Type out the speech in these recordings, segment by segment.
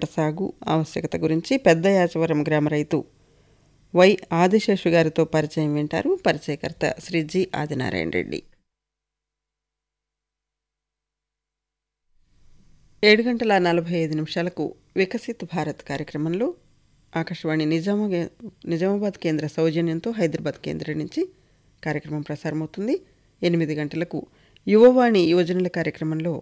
పంట సాగు ఆవశ్యకత గురించి పెద్ద యాచవరం గ్రామ రైతు వై ఆదిశేషు గారితో పరిచయం వింటారు పరిచయకర్త శ్రీ జి ఆదినారాయణ రెడ్డి ఏడు గంటల నలభై ఐదు నిమిషాలకు వికసిత్ భారత్ కార్యక్రమంలో ఆకాశవాణి నిజామా నిజామాబాద్ కేంద్ర సౌజన్యంతో హైదరాబాద్ కేంద్రం నుంచి కార్యక్రమం ప్రసారమవుతుంది ఎనిమిది గంటలకు యువవాణి యువజనుల కార్యక్రమంలో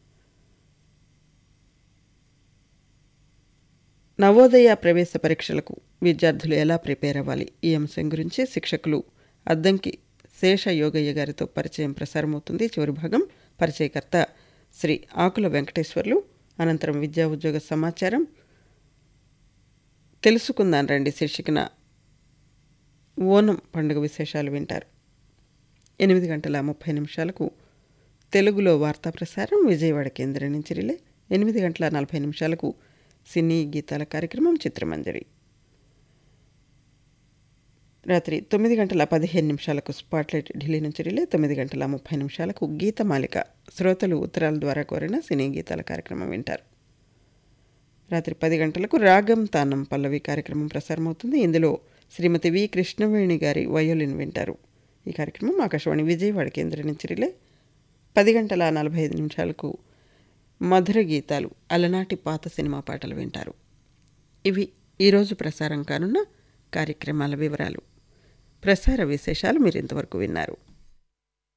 నవోదయ ప్రవేశ పరీక్షలకు విద్యార్థులు ఎలా ప్రిపేర్ అవ్వాలి ఈ అంశం గురించి శిక్షకులు అద్దంకి శేష యోగయ్య గారితో పరిచయం ప్రసారమవుతుంది చివరి భాగం పరిచయకర్త శ్రీ ఆకుల వెంకటేశ్వర్లు అనంతరం విద్యా ఉద్యోగ సమాచారం తెలుసుకుందాం రండి శీర్షికన ఓనం పండుగ విశేషాలు వింటారు ఎనిమిది గంటల ముప్పై నిమిషాలకు తెలుగులో వార్తా ప్రసారం విజయవాడ కేంద్రం నుంచి రిలే ఎనిమిది గంటల నలభై నిమిషాలకు సినీ గీతాల కార్యక్రమం చిత్రమంజరి రాత్రి తొమ్మిది గంటల పదిహేను నిమిషాలకు స్పాట్లైట్ ఢిల్లీ నుంచి రిలే తొమ్మిది గంటల ముప్పై నిమిషాలకు గీతమాలిక శ్రోతలు ఉత్తరాల ద్వారా కోరిన సినీ గీతాల కార్యక్రమం వింటారు రాత్రి పది గంటలకు రాగం తానం పల్లవి కార్యక్రమం ప్రసారమవుతుంది ఇందులో శ్రీమతి వి కృష్ణవేణి గారి వయోలిన్ వింటారు ఈ కార్యక్రమం ఆకాశవాణి విజయవాడ కేంద్రం నుంచి రిలే పది గంటల నలభై ఐదు నిమిషాలకు మధుర గీతాలు అలనాటి పాత సినిమా పాటలు వింటారు ఇవి ఈరోజు ప్రసారం కానున్న కార్యక్రమాల వివరాలు ప్రసార విశేషాలు మీరు ఇంతవరకు విన్నారు